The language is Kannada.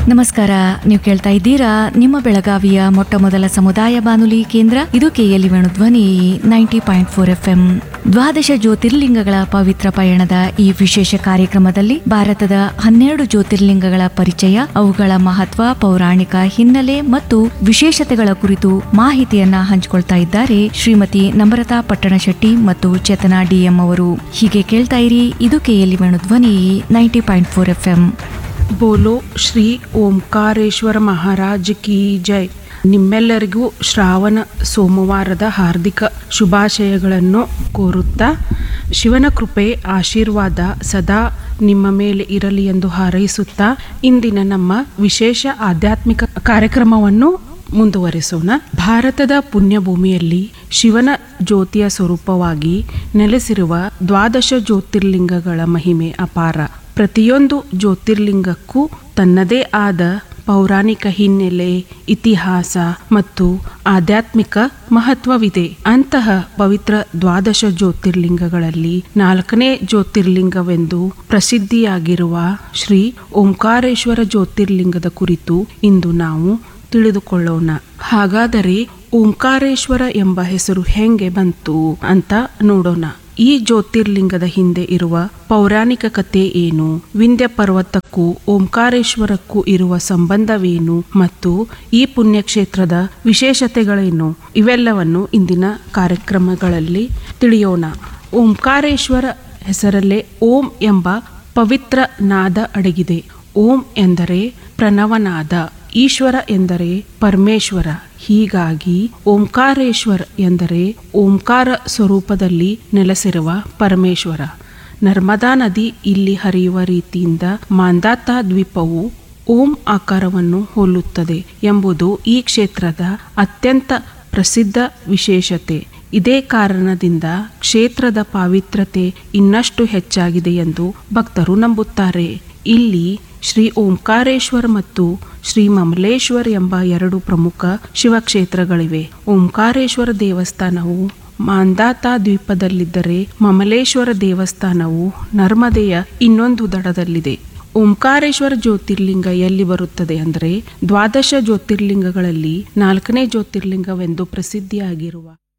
ನಮಸ್ಕಾರ ನೀವು ಕೇಳ್ತಾ ಇದ್ದೀರಾ ನಿಮ್ಮ ಬೆಳಗಾವಿಯ ಮೊಟ್ಟ ಮೊದಲ ಸಮುದಾಯ ಬಾನುಲಿ ಕೇಂದ್ರ ಇದು K L Dhwani ninety point four F M ದ್ವಾದಶ ಜ್ಯೋತಿರ್ಲಿಂಗಗಳ ಪವಿತ್ರ ಪಯಣದ ಈ ವಿಶೇಷ ಕಾರ್ಯಕ್ರಮದಲ್ಲಿ ಭಾರತದ ಹನ್ನೆರಡು ಜ್ಯೋತಿರ್ಲಿಂಗಗಳ ಪರಿಚಯ ಅವುಗಳ ಮಹತ್ವ ಪೌರಾಣಿಕ ಹಿನ್ನೆಲೆ ಮತ್ತು ವಿಶೇಷತೆಗಳ ಕುರಿತು ಮಾಹಿತಿಯನ್ನ ಹಂಚಿಕೊಳ್ತಾ ಇದ್ದಾರೆ ಶ್ರೀಮತಿ ನಮ್ರತಾ ಪಟ್ಟಣಶೆಟ್ಟಿ ಮತ್ತು ಚೇತನಾ ಡಿಎಂ ಅವರು ಹೀಗೆ ಕೇಳ್ತಾ ಇರಿ ಇದು K L Dhwani ninety point four F M ಬೋಲೋ ಶ್ರೀ ಓಂಕಾರೇಶ್ವರ ಮಹಾರಾಜ್ ಕಿ ಜೈ ನಿಮ್ಮೆಲ್ಲರಿಗೂ ಶ್ರಾವಣ ಸೋಮವಾರದ ಹಾರ್ದಿಕ ಶುಭಾಶಯಗಳನ್ನು ಕೋರುತ್ತಾ ಶಿವನ ಕೃಪೆ ಆಶೀರ್ವಾದ ಸದಾ ನಿಮ್ಮ ಮೇಲೆ ಇರಲಿ ಎಂದು ಹಾರೈಸುತ್ತಾ ಇಂದಿನ ನಮ್ಮ ವಿಶೇಷ ಆಧ್ಯಾತ್ಮಿಕ ಕಾರ್ಯಕ್ರಮವನ್ನು ಮುಂದುವರಿಸೋಣ ಭಾರತದ ಪುಣ್ಯಭೂಮಿಯಲ್ಲಿ ಶಿವನ ಜ್ಯೋತಿಯ ಸ್ವರೂಪವಾಗಿ ನೆಲೆಸಿರುವ ದ್ವಾದಶ ಜ್ಯೋತಿರ್ಲಿಂಗಗಳ ಮಹಿಮೆ ಅಪಾರ ಪ್ರತಿಯೊಂದು ಜ್ಯೋತಿರ್ಲಿಂಗಕ್ಕೂ ತನ್ನದೇ ಆದ ಪೌರಾಣಿಕ ಹಿನ್ನೆಲೆ ಇತಿಹಾಸ ಮತ್ತು ಆಧ್ಯಾತ್ಮಿಕ ಮಹತ್ವವಿದೆ ಅಂತಹ ಪವಿತ್ರ ದ್ವಾದಶ ಜ್ಯೋತಿರ್ಲಿಂಗಗಳಲ್ಲಿ ನಾಲ್ಕನೇ ಜ್ಯೋತಿರ್ಲಿಂಗವೆಂದು ಪ್ರಸಿದ್ಧಿಯಾಗಿರುವ ಶ್ರೀ ಓಂಕಾರೇಶ್ವರ ಜ್ಯೋತಿರ್ಲಿಂಗದ ಕುರಿತು ಇಂದು ನಾವು ತಿಳಿದುಕೊಳ್ಳೋಣ ಹಾಗಾದರೆ ಓಂಕಾರೇಶ್ವರ ಎಂಬ ಹೆಸರು ಹೆಂಗೆ ಬಂತು ಅಂತ ನೋಡೋಣ ಈ ಜ್ಯೋತಿರ್ಲಿಂಗದ ಹಿಂದೆ ಇರುವ ಪೌರಾಣಿಕ ಕಥೆ ಏನು ವಿಂಧ್ಯ ಪರ್ವತಕ್ಕೂ ಓಂಕಾರೇಶ್ವರಕ್ಕೂ ಇರುವ ಸಂಬಂಧವೇನು ಮತ್ತು ಈ ಪುಣ್ಯಕ್ಷೇತ್ರದ ವಿಶೇಷತೆಗಳೇನು ಇವೆಲ್ಲವನ್ನು ಇಂದಿನ ಕಾರ್ಯಕ್ರಮಗಳಲ್ಲಿ ತಿಳಿಯೋಣ ಓಂಕಾರೇಶ್ವರ ಹೆಸರಲ್ಲೇ ಓಂ ಎಂಬ ಪವಿತ್ರ ನಾದ ಅಡಗಿದೆ ಓಂ ಎಂದರೆ ಪ್ರಣವನಾದ ಈಶ್ವರ ಎಂದರೆ ಪರಮೇಶ್ವರ ಹೀಗಾಗಿ ಓಂಕಾರೇಶ್ವರ ಎಂದರೆ ಓಂಕಾರ ಸ್ವರೂಪದಲ್ಲಿ ನೆಲೆಸಿರುವ ಪರಮೇಶ್ವರ ನರ್ಮದಾ ನದಿ ಇಲ್ಲಿ ಹರಿಯುವ ರೀತಿಯಿಂದ ಮಾಂದಾತ ದ್ವೀಪವು ಓಂ ಆಕಾರವನ್ನು ಹೋಲುತ್ತದೆ ಎಂಬುದು ಈ ಕ್ಷೇತ್ರದ ಅತ್ಯಂತ ಪ್ರಸಿದ್ಧ ವಿಶೇಷತೆ ಇದೇ ಕಾರಣದಿಂದ ಕ್ಷೇತ್ರದ ಪಾವಿತ್ರತೆ ಇನ್ನಷ್ಟು ಹೆಚ್ಚಾಗಿದೆ ಎಂದು ಭಕ್ತರು ನಂಬುತ್ತಾರೆ ಇಲ್ಲಿ ಶ್ರೀ ಓಂಕಾರೇಶ್ವರ್ ಮತ್ತು ಶ್ರೀ ಮಮಲೇಶ್ವರ್ ಎಂಬ ಎರಡು ಪ್ರಮುಖ ಶಿವಕ್ಷೇತ್ರಗಳಿವೆ ಓಂಕಾರೇಶ್ವರ ದೇವಸ್ಥಾನವು ಮಾಂದಾತ ದ್ವೀಪದಲ್ಲಿದ್ದರೆ ಮಮಲೇಶ್ವರ ದೇವಸ್ಥಾನವು ನರ್ಮದೆಯ ಇನ್ನೊಂದು ದಡದಲ್ಲಿದೆ ಓಂಕಾರೇಶ್ವರ ಜ್ಯೋತಿರ್ಲಿಂಗ ಎಲ್ಲಿ ಬರುತ್ತದೆ ಅಂದರೆ ದ್ವಾದಶ ಜ್ಯೋತಿರ್ಲಿಂಗಗಳಲ್ಲಿ ನಾಲ್ಕನೇ ಜ್ಯೋತಿರ್ಲಿಂಗವೆಂದು ಪ್ರಸಿದ್ಧಿಯಾಗಿರುವ